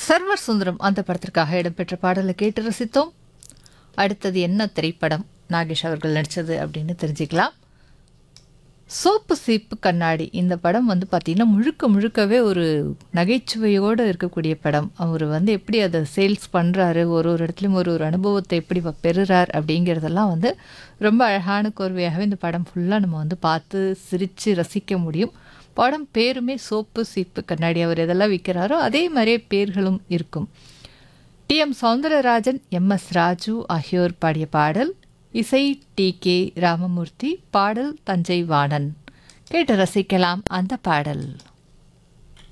server Sundaram அந்த படத்திற்காக இடம்பெற்ற பாடலை கேட்டு ரசித்தோம் அடுத்தது என்ன திரைப்படம் நாகேஷ் அவர்கள் நடித்தது அப்படின்னு தெரிஞ்சுக்கலாம் சோப்பு சீப்பு கண்ணாடி இந்த படம் வந்து பார்த்திங்கன்னா முழுக்க முழுக்கவே ஒரு நகைச்சுவையோடு இருக்கக்கூடிய படம் அவர் வந்து எப்படி அதை சேல்ஸ் பண்ணுறாரு ஒரு ஒரு இடத்துலையும் ஒரு ஒரு அனுபவத்தை எப்படி ப- பெறுறார் அப்படிங்கிறதெல்லாம் வந்து ரொம்ப அழகான கோர்வையாகவே இந்த படம் ஃபுல்லாக நம்ம வந்து பார்த்து சிரித்து ரசிக்க முடியும் படம் பேருமே சோப்பு சீப்பு கண்ணாடி அவர் எதெல்லாம் விற்கிறாரோ அதே மாதிரியே பேர்களும் இருக்கும் T M Soundararajan M S Raju ஆகியோர் பாடிய பாடல் இசை டி கே ராமமூர்த்தி பாடல் தஞ்சை வாணன் கேட்டு ரசிக்கலாம் அந்த பாடல்